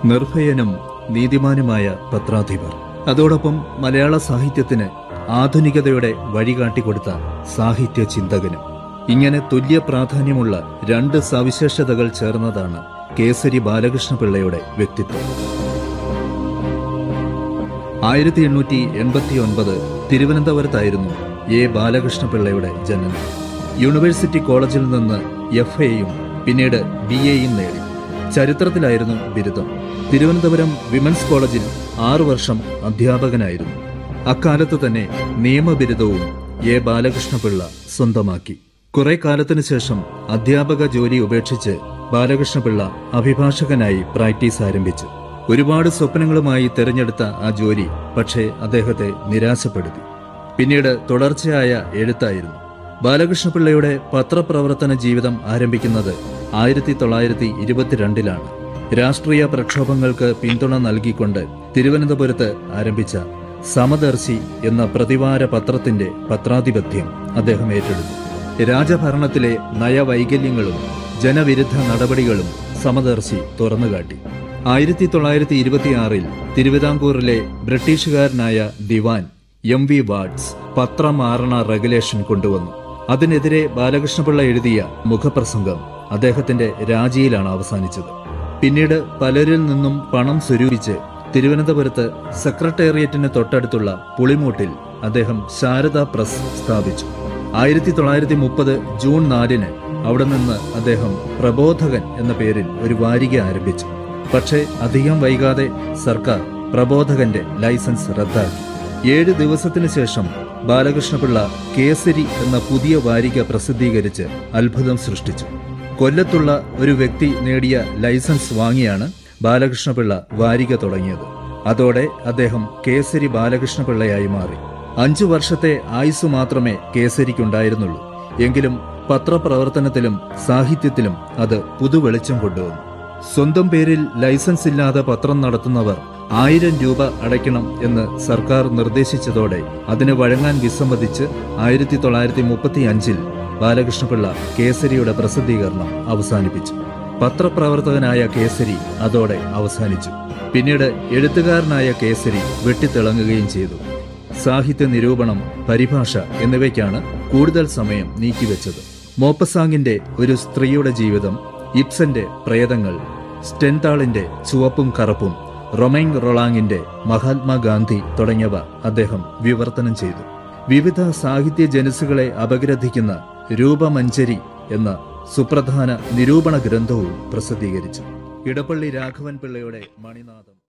നിർഭയനും നീതിമാനുമായ പത്രാധിപർ അതോടൊപ്പം മലയാള സാഹിത്യത്തിന് ആധുനികതയുടെ വഴികാട്ടിക്കൊടുത്ത സാഹിത്യ ചിന്തകനും ഇങ്ങനെ തുല്യ പ്രാധാന്യമുള്ള രണ്ട് സവിശേഷതകൾ ചേർന്നതാണ് കേസരി ബാലകൃഷ്ണപിള്ളയുടെ വ്യക്തിത്വം ആയിരത്തി എണ്ണൂറ്റി എൺപത്തി ഒൻപത് തിരുവനന്തപുരത്തായിരുന്നു എ ബാലകൃഷ്ണപിള്ളയുടെ ജനനം യൂണിവേഴ്സിറ്റി കോളേജിൽ നിന്ന് എഫ് എയും പിന്നീട് ബി എയും നേടി ചരിത്രത്തിലായിരുന്നു ബിരുദം തിരുവനന്തപുരം വിമൻസ് കോളേജിൽ ആറു വർഷം അധ്യാപകനായിരുന്നു അക്കാലത്ത് തന്നെ നിയമബിരുദവും എ ബാലകൃഷ്ണപിള്ള സ്വന്തമാക്കി കുറെ കാലത്തിനു ശേഷം അധ്യാപക ജോലി ഉപേക്ഷിച്ച് ബാലകൃഷ്ണപിള്ള അഭിഭാഷകനായി പ്രാക്ടീസ് ആരംഭിച്ചു ഒരുപാട് സ്വപ്നങ്ങളുമായി തിരഞ്ഞെടുത്ത ആ ജോലി പക്ഷേ അദ്ദേഹത്തെ നിരാശപ്പെടുത്തി പിന്നീട് തുടർച്ചയായ എഴുത്തായിരുന്നു ബാലകൃഷ്ണപിള്ളയുടെ പത്രപ്രവർത്തന ജീവിതം ആരംഭിക്കുന്നത് ആയിരത്തി തൊള്ളായിരത്തി ഇരുപത്തിരണ്ടിലാണ് രാഷ്ട്രീയ പ്രക്ഷോഭങ്ങൾക്ക് പിന്തുണ നൽകിക്കൊണ്ട് തിരുവനന്തപുരത്ത് ആരംഭിച്ച സമദർശി എന്ന പ്രതിവാര പത്രത്തിന്റെ പത്രാധിപത്യം അദ്ദേഹം ഏറ്റെടുത്തു രാജഭരണത്തിലെ നയവൈകല്യങ്ങളും ജനവിരുദ്ധ നടപടികളും സമദർശി തുറന്നുകാട്ടി ആയിരത്തി തൊള്ളായിരത്തി ഇരുപത്തിയാറിൽ തിരുവിതാംകൂറിലെ ബ്രിട്ടീഷുകാരനായ ദിവാൻ എം വി വാർഡ്സ് പത്രമാരണ റെഗുലേഷൻ കൊണ്ടുവന്നു അതിനെതിരെ ബാലകൃഷ്ണപിള്ള എഴുതിയ മുഖപ്രസംഗം അദ്ദേഹത്തിന്റെ രാജിയിലാണ് അവസാനിച്ചത് പിന്നീട് പലരിൽ നിന്നും പണം സ്വരൂപിച്ച് തിരുവനന്തപുരത്ത് സെക്രട്ടേറിയറ്റിന് തൊട്ടടുത്തുള്ള പുളിമൂട്ടിൽ അദ്ദേഹം ശാരദ പ്രസ് സ്ഥാപിച്ചു ആയിരത്തി തൊള്ളായിരത്തി മുപ്പത് ജൂൺ നാലിന് അവിടെ നിന്ന് അദ്ദേഹം പ്രബോധകൻ എന്ന പേരിൽ ഒരു വാരിക ആരംഭിച്ചു പക്ഷേ അധികം വൈകാതെ സർക്കാർ പ്രബോധകന്റെ ലൈസൻസ് റദ്ദാക്കി ഏഴ് ദിവസത്തിനു ശേഷം ബാലകൃഷ്ണപിള്ള കേസരി എന്ന പുതിയ വാരിക പ്രസിദ്ധീകരിച്ച് അത്ഭുതം സൃഷ്ടിച്ചു കൊല്ലത്തുള്ള ഒരു വ്യക്തി നേടിയ ലൈസൻസ് വാങ്ങിയാണ് ബാലകൃഷ്ണപിള്ള വാരിക തുടങ്ങിയത് അതോടെ അദ്ദേഹം കേസരി ബാലകൃഷ്ണപിള്ളയായി മാറി അഞ്ചു വർഷത്തെ ആയുസ് മാത്രമേ കേസരിക്കുണ്ടായിരുന്നുള്ളൂ എങ്കിലും പത്രപ്രവർത്തനത്തിലും സാഹിത്യത്തിലും അത് പുതുവെളിച്ചം കൊണ്ടുവന്നു സ്വന്തം പേരിൽ ലൈസൻസ് ഇല്ലാതെ പത്രം നടത്തുന്നവർ ആയിരം രൂപ അടയ്ക്കണം എന്ന് സർക്കാർ നിർദ്ദേശിച്ചതോടെ അതിന് വഴങ്ങാൻ വിസമ്മതിച്ച് ആയിരത്തി തൊള്ളായിരത്തി മുപ്പത്തി അഞ്ചിൽ ബാലകൃഷ്ണപിള്ള കേസരിയുടെ പ്രസിദ്ധീകരണം അവസാനിപ്പിച്ചു പത്രപ്രവർത്തകനായ കേസരി അതോടെ അവസാനിച്ചു പിന്നീട് എഴുത്തുകാരനായ കേസരി വെട്ടിത്തിളങ്ങുകയും ചെയ്തു സാഹിത്യ നിരൂപണം പരിഭാഷ എന്നിവയ്ക്കാണ് കൂടുതൽ സമയം നീക്കിവെച്ചത് മോപ്പസാങ്ങിന്റെ ഒരു സ്ത്രീയുടെ ജീവിതം ഇബ്സന്റെ പ്രേതങ്ങൾ സ്റ്റെൻതാളിന്റെ ചുവപ്പും കറുപ്പും റൊമൈൻ റൊളാങ്ങിന്റെ മഹാത്മാഗാന്ധി തുടങ്ങിയവ അദ്ദേഹം വിവർത്തനം ചെയ്തു വിവിധ സാഹിത്യ ജനുസുകളെ അപഗ്രഥിക്കുന്ന രൂപമഞ്ചരി എന്ന സുപ്രധാന നിരൂപണ ഗ്രന്ഥവും പ്രസിദ്ധീകരിച്ചു ഇടപ്പള്ളി രാഘവൻ പിള്ളയുടെ മണിനാഥം